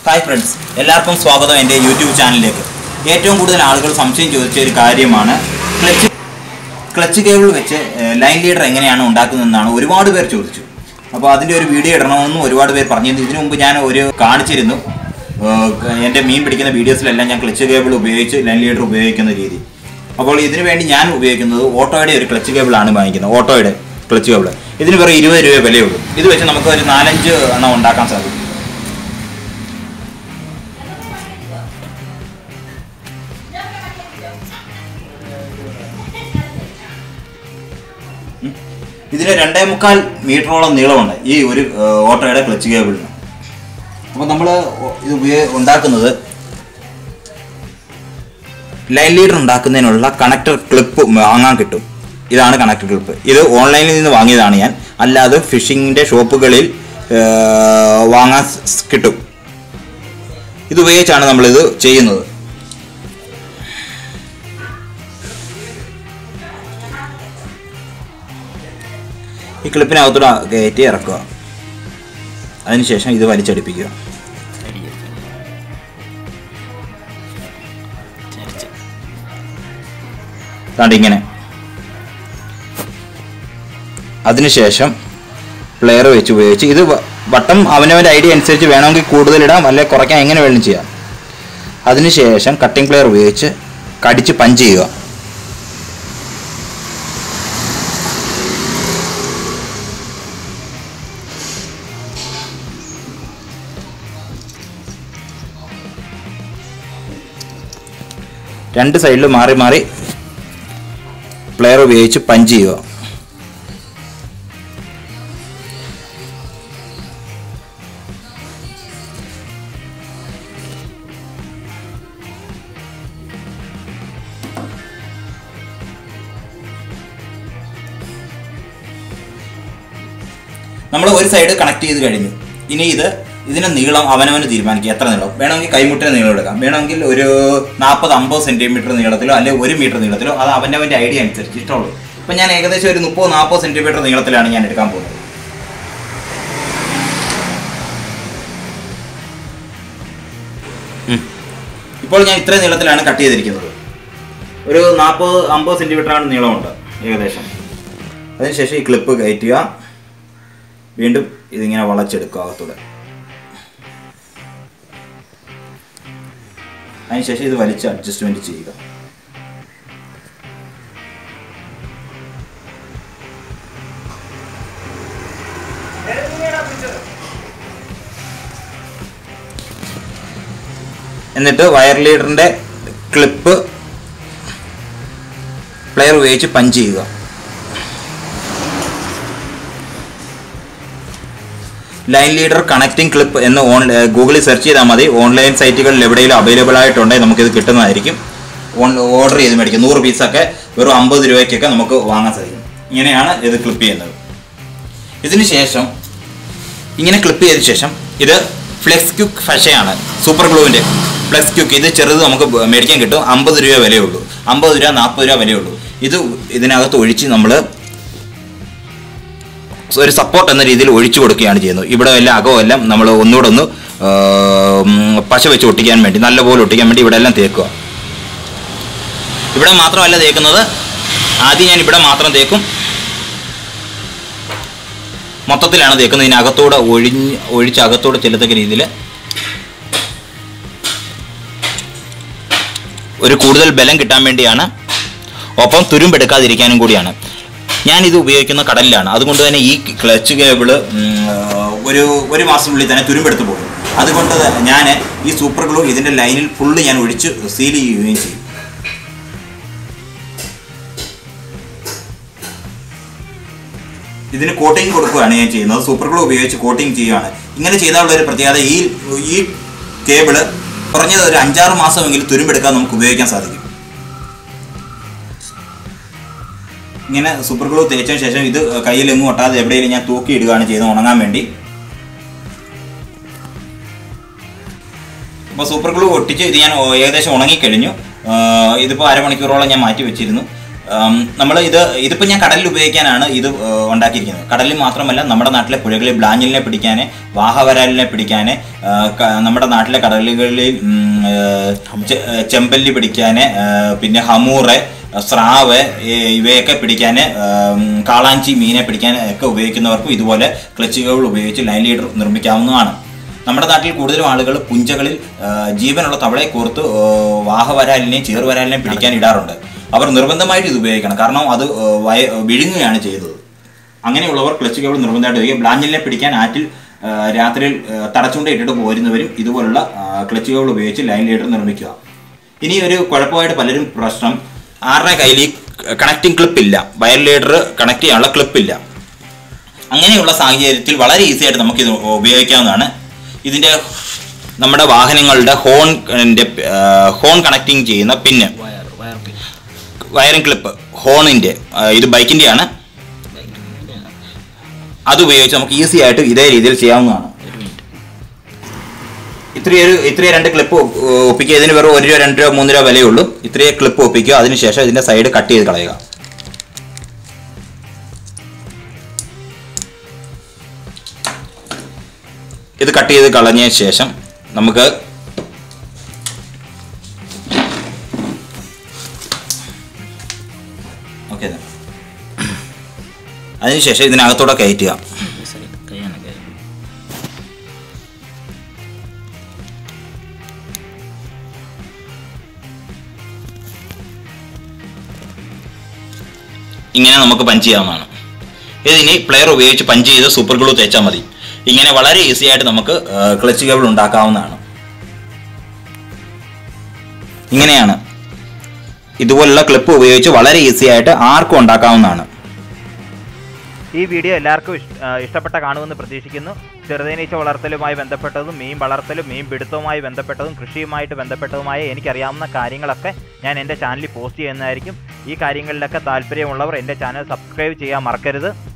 Hi friends എല്ലാവർക്കും സ്വാഗതം എൻ്റെ യൂട്യൂബ് ചാനലിലേക്ക് ഏറ്റവും കൂടുതൽ ആളുകൾ സംശയം ചോദിച്ച ഒരു കാര്യമാണ് ക്ലച്ച് ക്ലച്ച് കേബിൾ വെച്ച് ഏഹ്, ലൈൻ ലീഡർ എങ്ങനെയാണ് ഉണ്ടാക്കുന്നതെന്നാണ് ഒരുപാട് പേർ ചോദിച്ചു അപ്പോൾ അതിൻ്റെ ഒരു വീഡിയോ ഇടണമെന്നും ഒരുപാട് പേർ പറഞ്ഞിരുന്നു ഇതിനു മുമ്പ് ഞാൻ ഒരു കാണിച്ചിരുന്നു ഏഹ്, എൻ്റെ മീൻ പിടിക്കുന്ന വീഡിയോസിലെല്ലാം ഞാൻ ക്ലച്ച് കേബിൾ ഉപയോഗിച്ച് ലൈൻ ലീഡർ ഉപയോഗിക്കുന്ന രീതി അപ്പോൾ ഇതിനു വേണ്ടി ഞാൻ ഉപയോഗിക്കുന്നത് ഓട്ടോയുടെ ഒരു ക്ലച്ച് കേബിളാണ് വാങ്ങിക്കുന്നത് ഓട്ടോയുടെ ക്ലച്ച് കേബിൾ ഇതിന് വെറും ഇരുപത് രൂപ വിലയുള്ളൂ ഇത് വെച്ച് നമുക്ക് ഒരു നാലഞ്ച് എണ്ണം ഉണ്ടാക്കാൻ സാധിക്കും ഇതിന് രണ്ടേ മുക്കാൽ മീറ്ററോളം നീളമുണ്ട് ഈ ഒരു ഏഹ്, ഓട്ടോയുടെ ക്ലച്ച് കേബിളിന് അപ്പോൾ നമ്മൾ ഇത് ഉപയോഗ ഉണ്ടാക്കുന്നത് ലൈൻ ലീഡർ ഉണ്ടാക്കുന്നതിനുള്ള കണക്ടർ ക്ലിപ്പ് വാങ്ങാൻ കിട്ടും ഇതാണ് കണക്ടർ ക്ലിപ്പ് ഇത് ഓൺലൈനിൽ നിന്ന് വാങ്ങിയതാണ് ഞാൻ അല്ലാതെ ഫിഷിങ്ങിൻ്റെ ഷോപ്പുകളിൽ ഏഹ്, വാങ്ങാൻ സ് കിട്ടും ഇത് ഉപയോഗിച്ചാണ് നമ്മളിത് ചെയ്യുന്നത് ഈ ക്ലിപ്പിനകത്തൂടെ കയറ്റി ഇറക്കുക അതിനുശേഷം ഇത് വലിച്ചടിപ്പിക്കുക ദാണ്ട് ഇങ്ങനെ അതിനുശേഷം പ്ലെയർ വെച്ച് ഉപയോഗിച്ച് ഇത് വ- വട്ടം അവനവൻ്റെ ഐഡിയ അനുസരിച്ച് വേണമെങ്കിൽ കൂടുതലിടാം അല്ലെ കുറയ്ക്കാൻ എങ്ങനെ വേണം ചെയ്യാം അതിനുശേഷം കട്ടിംഗ് പ്ലെയർ ഉപയോഗിച്ച് കടിച്ച് പഞ്ച് ചെയ്യുക രണ്ട് സൈഡിലും മാറി മാറി പ്ലെയർ ഉപയോഗിച്ച് പഞ്ച് ചെയ്യുക നമ്മൾ ഒരു സൈഡ് കണക്ട് ചെയ്ത് കഴിഞ്ഞു ഇനി ഇത് ഇതിന്റെ നീളം അവനവന് തീരുമാനിക്കുക എത്ര നീളം വേണമെങ്കിൽ കൈമുട്ടിന് നീളം എടുക്കാം വേണമെങ്കിൽ ഒരു നാൽപ്പത് അമ്പത് സെന്റിമീറ്റർ നീളത്തിലോ അല്ലെങ്കിൽ ഒരു മീറ്റർ നീളത്തിലോ അത് അവനവന്റെ ഐഡിയ അനുസരിച്ച് ഇഷ്ടമുള്ളൂ ഇപ്പം ഞാൻ ഏകദേശം ഒരു മുപ്പത് നാൽപ്പത് സെന്റിമീറ്റർ നീളത്തിലാണ് ഞാൻ എടുക്കാൻ പോകുന്നത് ഉം. ഇപ്പോൾ ഞാൻ ഇത്രയും നീളത്തിലാണ് കട്ട് ചെയ്തിരിക്കുന്നത് ഒരു നാൽപ്പത് അമ്പത് സെന്റിമീറ്റർ ആണ് നീളമുണ്ട് ഏകദേശം അതിനുശേഷം ഈ ക്ലിപ്പ് കയറ്റുക വീണ്ടും ഇതിങ്ങനെ വളച്ചെടുക്കുക അകത്തൂടെ അതിനുശേഷം ഇത് വലിച്ച് അഡ്ജസ്റ്റ്മെന്റ് ചെയ്യുക എന്നിട്ട് വയർ ലീഡറിന്റെ ക്ലിപ്പ് പ്ലെയർ ഉപയോഗിച്ച് പഞ്ച് ചെയ്യുക ലൈൻ ലീഡർ കണക്റ്റിംഗ് ക്ലിപ്പ് എന്ന് ഓൺ ഗൂഗിളിൽ സെർച്ച് ചെയ്താൽ മതി ഓൺലൈൻ സൈറ്റുകളിൽ എവിടെയെങ്കിലും അവൈലബിൾ ആയിട്ടുണ്ടെങ്കിൽ നമുക്കിത് കിട്ടുന്നതായിരിക്കും ഓൺ ഓർഡർ ചെയ്ത് മേടിക്കും നൂറ് പീസൊക്കെ വെറും അമ്പത് രൂപയ്ക്കൊക്കെ നമുക്ക് വാങ്ങാൻ സാധിക്കും ഇങ്ങനെയാണ് ഇത് ക്ലിപ്പ് ചെയ്യുന്നത് ഇതിന് ശേഷം ഇങ്ങനെ ക്ലിപ്പ് ചെയ്ത ശേഷം ഇത് ഫ്ലെക്സ് ക്യുക്ക് ഫഷയാണ് സൂപ്പർ ഗ്ലൂവിൻ്റെ ഫ്ലെക്സ് ക്യുക്ക് ഇത് ചെറുത് നമുക്ക് ബ- മേടിക്കാൻ കിട്ടും അമ്പത് രൂപ വിലയുള്ളൂ അമ്പത് രൂപ നാൽപ്പത് രൂപ വിലയുള്ളൂ ഇത് ഇതിനകത്ത് ഒഴിച്ച് നമ്മൾ ഒരു സപ്പോർട്ട് എന്ന രീതിയിൽ ഒഴിച്ചു കൊടുക്കുകയാണ് ചെയ്യുന്നത് ഇവിടെ എല്ലാം അകവും എല്ലാം നമ്മൾ ഒന്നുകൂടെ ഒന്ന് ആ, ഉം, പശ വെച്ച് ഒട്ടിക്കാൻ വേണ്ടി നല്ലപോലെ ഒട്ടിക്കാൻ വേണ്ടി ഇവിടെ എല്ലാം തേക്കുക ഇവിടെ മാത്രമല്ല തേക്കുന്നത് ആദ്യം ഞാൻ ഇവിടെ മാത്രം തേക്കും മൊത്തത്തിലാണ് തേക്കുന്നത് ഇതിനകത്തൂടെ ഒഴിഞ്ഞ് ഒഴിച്ച് അകത്തൂടെ ചെല്ലത്തക്ക രീതിയിൽ ഒരു കൂടുതൽ ബലം കിട്ടാൻ വേണ്ടിയാണ് ഒപ്പം തുരുമ്പെടുക്കാതിരിക്കാനും കൂടിയാണ് ഞാൻ ഇത് ഉപയോഗിക്കുന്ന കടലിലാണ് അതുകൊണ്ട് തന്നെ ഈ ക്ലച്ച് കേബിള് ഒരു ഒരു മാസത്തിനുള്ളിൽ തന്നെ തുരുമ്പെടുത്ത് പോകും അതുകൊണ്ട് ഞാൻ ഈ സൂപ്പർ ഗ്ലൂ ഇതിൻ്റെ ലൈനിൽ ഫുള്ള് ഞാൻ ഒഴിച്ച് സീൽ ചെയ്യുകയും ചെയ്യും ഇതിന് കോട്ടിംഗ് കൊടുക്കുകയാണ് ഞാൻ ചെയ്യുന്നത് സൂപ്പർ ഗ്ലൂ ഉപയോഗിച്ച് കോട്ടിംഗ് ചെയ്യുകയാണ് ഇങ്ങനെ ചെയ്താലുള്ള ഒരു പ്രത്യേകത ഈ ഈ കേബിള് കുറഞ്ഞത് ഒരു അഞ്ചാറ് മാസമെങ്കിലും തുരുമ്പെടുക്കാൻ നമുക്ക് ഉപയോഗിക്കാൻ സാധിക്കും ഇങ്ങനെ സൂപ്പർ ഗ്ലൂ തേച്ചതിന് ശേഷം ഇത് കയ്യിൽ എങ്ങും ഒട്ടാതെ എവിടെയെങ്കിലും ഞാൻ തൂക്കി ഇടുകയാണ് ചെയ്യുന്നത് ഉണങ്ങാൻ വേണ്ടി അപ്പോൾ സൂപ്പർ ഗ്ലൂ ഒട്ടിച്ച് ഇത് ഞാൻ ഏകദേശം ഉണങ്ങിക്കഴിഞ്ഞു ഇതിപ്പോൾ അരമണിക്കൂറോളം ഞാൻ മാറ്റി വെച്ചിരുന്നു നമ്മൾ ഇത് ഇതിപ്പോൾ ഞാൻ കടലിൽ ഉപയോഗിക്കാനാണ് ഇത് ആ, ഉണ്ടാക്കിയിരിക്കുന്നത് കടലിൽ മാത്രമല്ല നമ്മുടെ നാട്ടിലെ പുഴകളിൽ ബ്ലാഞ്ഞിലിനെ പിടിക്കാൻ വാഹവരാലിനെ പിടിക്കാൻ ആ, ക- നമ്മുടെ നാട്ടിലെ കടലുകളിൽ ഉം, ആ, ചെ- ആ, ചെമ്പല്ലി പിടിക്കാൻ പിന്നെ ഹമൂറ് സ്രാവ് ഈ- ഇവയൊക്കെ പിടിക്കാൻ കാളാഞ്ചി മീനെ പിടിക്കാൻ ഒക്കെ ഉപയോഗിക്കുന്നവർക്കും ഇതുപോലെ ക്ലച്ച് കേബിൾ ഉപയോഗിച്ച് ലൈൻ ലീഡർ നിർമ്മിക്കാവുന്നതാണ് നമ്മുടെ നാട്ടിൽ കൂടുതലും ആളുകൾ പുഞ്ചകളിൽ ആ, ജീവനുള്ള തവളയെ കോർത്ത് ആ, വാഹവരാലിനെയും ചേറുവരാലിനെയും പിടിക്കാൻ ഇടാറുണ്ട് അവർ നിർബന്ധമായിട്ട് ഇത് ഉപയോഗിക്കണം കാരണം അത് ആ, വയ വിഴുങ്ങുകയാണ് ചെയ്തത് അങ്ങനെയുള്ളവർ ക്ലച്ച് കേബിൾ നിർബന്ധമായിട്ട് ഉപയോഗിക്കുക ബ്ലാഞ്ചിലിനെ പിടിക്കാൻ ആറ്റിൽ ആ, രാത്രിയിൽ ആ, തടച്ചുകൊണ്ട് ഇട്ടിട്ട് പോരുന്നവരും ഇതുപോലുള്ള ആ, ക്ലച്ച് കേബിൾ ഉപയോഗിച്ച് ലൈൻ ലീഡർ നിർമ്മിക്കുക ഇനി ഒരു കുഴപ്പമായിട്ട് പലരും പ്രശ്നം ആരുടെ കയ്യിൽ ഈ കണക്റ്റിംഗ് ക്ലിപ്പ് ഇല്ല വയർ ലീഡർ കണക്ട് ചെയ്യാനുള്ള ക്ലിപ്പ് ഇല്ല അങ്ങനെയുള്ള സാഹചര്യത്തിൽ വളരെ ഈസി ആയിട്ട് നമുക്ക് ഇത് ഉപയോഗിക്കാവുന്നതാണ് ഇതിൻ്റെ നമ്മുടെ വാഹനങ്ങളുടെ ഹോൺ ഹോൺ കണക്റ്റിംഗ് ചെയ്യുന്ന pin wire wire pin wiring clip ഹോണിൻ്റെ ഇത് ബൈക്കിൻ്റെയാണ് അത് ഉപയോഗിച്ച് നമുക്ക് ഈസി ആയിട്ട് ഇതേ രീതിയിൽ ചെയ്യാവുന്നതാണ് ഒരു മിനിറ്റ് ഇത്രയൊരു ഇത്രയും രണ്ട് ക്ലിപ്പ് ഒപ്പിക്കുക ഇതിന് വെറും ഒരു രൂപ രണ്ട് രൂപ മൂന്ന് രൂപ വിലയുള്ളൂ ഇത്രയും ക്ലിപ്പ് ഒപ്പിക്കുക അതിനുശേഷം ഇതിന്റെ സൈഡ് കട്ട് ചെയ്ത് കളയുക ഇത് കട്ട് ചെയ്ത് കളഞ്ഞതിന് ശേഷം നമുക്ക് ഓക്കെ അതിനുശേഷം ഇതിനകത്തൂടെ കയറ്റുക കൈയാണ് കൈ ഇങ്ങനെ നമുക്ക് പഞ്ച് ചെയ്യാവുന്നതാണ് ഇതിനി പ്ലെയർ ഉപയോഗിച്ച് പഞ്ച് ചെയ്ത് സൂപ്പർ ഗ്ലൂ തേച്ചാൽ മതി ഇങ്ങനെ വളരെ ഈസി ആയിട്ട് നമുക്ക് ക്ലച്ച് കേബിൾ ഉണ്ടാക്കാവുന്നതാണ് ഇങ്ങനെയാണ് ഇതുപോലുള്ള ക്ലിപ്പ് ഉപയോഗിച്ച് വളരെ ഈസി ആയിട്ട് ആർക്കും ഉണ്ടാക്കാവുന്നതാണ് ഈ വീഡിയോ എല്ലാവർക്കും ഇഷ്- ആ, ഇഷ്ടപ്പെട്ട കാണുമെന്ന് പ്രതീക്ഷിക്കുന്നു ചെറുതേനീച്ച വളർത്തലുമായി ബന്ധപ്പെട്ടതും മീൻ വളർത്തലും മീൻ പിടുത്തവുമായി ബന്ധപ്പെട്ടതും കൃഷിയുമായിട്ട് ബന്ധപ്പെട്ടതുമായ എനിക്കറിയാവുന്ന കാര്യങ്ങളൊക്കെ ഞാൻ എൻ്റെ ചാനലിൽ പോസ്റ്റ് ചെയ്യുന്നതായിരിക്കും ഈ കാര്യങ്ങളിലൊക്കെ താല്പര്യമുള്ളവർ എൻ്റെ ചാനൽ സബ്സ്ക്രൈബ് ചെയ്യാൻ മറക്കരുത്